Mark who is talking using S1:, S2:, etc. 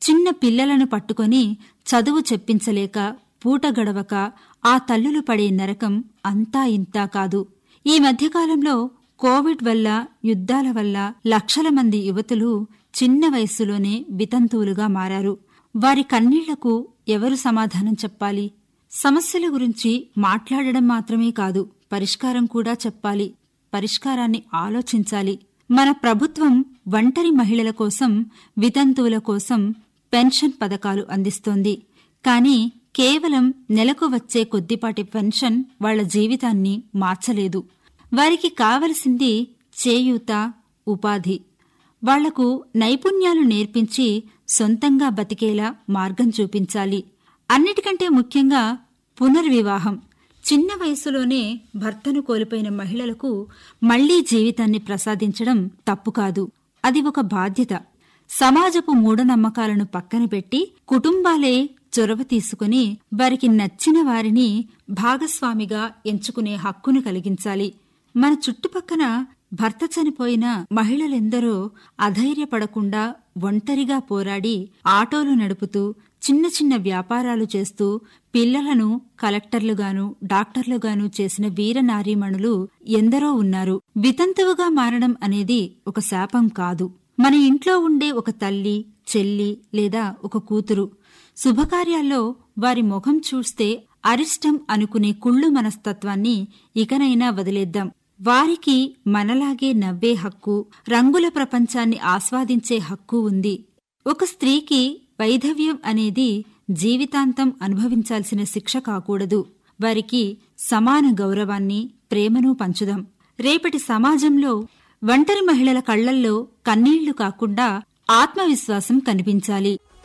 S1: చిన్న పిల్లలను పట్టుకొని చదువు చెప్పించలేక పూట గడవక ఆ తల్లులు పడే నరకం అంతా ఇంతా కాదు ఈ మధ్యకాలంలో కోవిడ్ వల్ల యుద్ధాల వల్ల లక్షల మంది యువతులు చిన్న వయస్సులోనే వితంతువులుగా మారారు వారి కన్నీళ్లకు ఎవరు సమాధానం చెప్పాలి సమస్యల గురించి మాట్లాడడం మాత్రమే కాదు పరిష్కారం కూడా చెప్పాలి పరిష్కారాన్ని ఆలోచించాలి మన ప్రభుత్వం ఒంటరి మహిళల కోసం వితంతువుల కోసం పెన్షన్ పథకాలు అందిస్తోంది కానీ కేవలం నెలకు వచ్చే కొద్దిపాటి పెన్షన్ వాళ్ల జీవితాన్ని మార్చలేదు వారికి కావలసింది చేయూత ఉపాధి వాళ్లకు నైపుణ్యాలు నేర్పించి సొంతంగా బతికేలా మార్గం చూపించాలి అన్నిటికంటే ముఖ్యంగా పునర్వివాహం చిన్న వయసులోనే భర్తను కోల్పోయిన మహిళలకు మళ్లీ జీవితాన్ని ప్రసాదించడం తప్పు కాదు అది ఒక బాధ్యత సమాజపు మూఢనమ్మకాలను పక్కన పెట్టి కుటుంబాలే చొరవ తీసుకుని వారికి నచ్చిన వారిని భాగస్వామిగా ఎంచుకునే హక్కును కలిగించాలి మన చుట్టుపక్కన భర్త చనిపోయిన మహిళలెందరో అధైర్యపడకుండా ఒంటరిగా పోరాడి ఆటోలు నడుపుతూ చిన్న చిన్న వ్యాపారాలు చేస్తూ పిల్లలను కలెక్టర్లుగాను డాక్టర్లుగాను చేసిన వీరనారీమణులు ఎందరో ఉన్నారు వితంతువుగా మారడం అనేది ఒక శాపం కాదు మన ఇంట్లో ఉండే ఒక తల్లి చెల్లి లేదా ఒక కూతురు శుభకార్యాల్లో వారి ముఖం చూస్తే అరిష్టం అనుకునే కుళ్ళు మనస్తత్వాన్ని ఇకనైనా వదిలేద్దాం వారికి మనలాగే నవ్వే హక్కు రంగుల ప్రపంచాన్ని ఆస్వాదించే హక్కు ఉంది ఒక స్త్రీకి వైధవ్యం అనేది జీవితాంతం అనుభవించాల్సిన శిక్ష కాకూడదు వారికి సమాన గౌరవాన్ని ప్రేమను పంచుదాం రేపటి సమాజంలో ఒంటరి మహిళల కళ్లల్లో కన్నీళ్లు కాకుండా ఆత్మవిశ్వాసం కనిపించాలి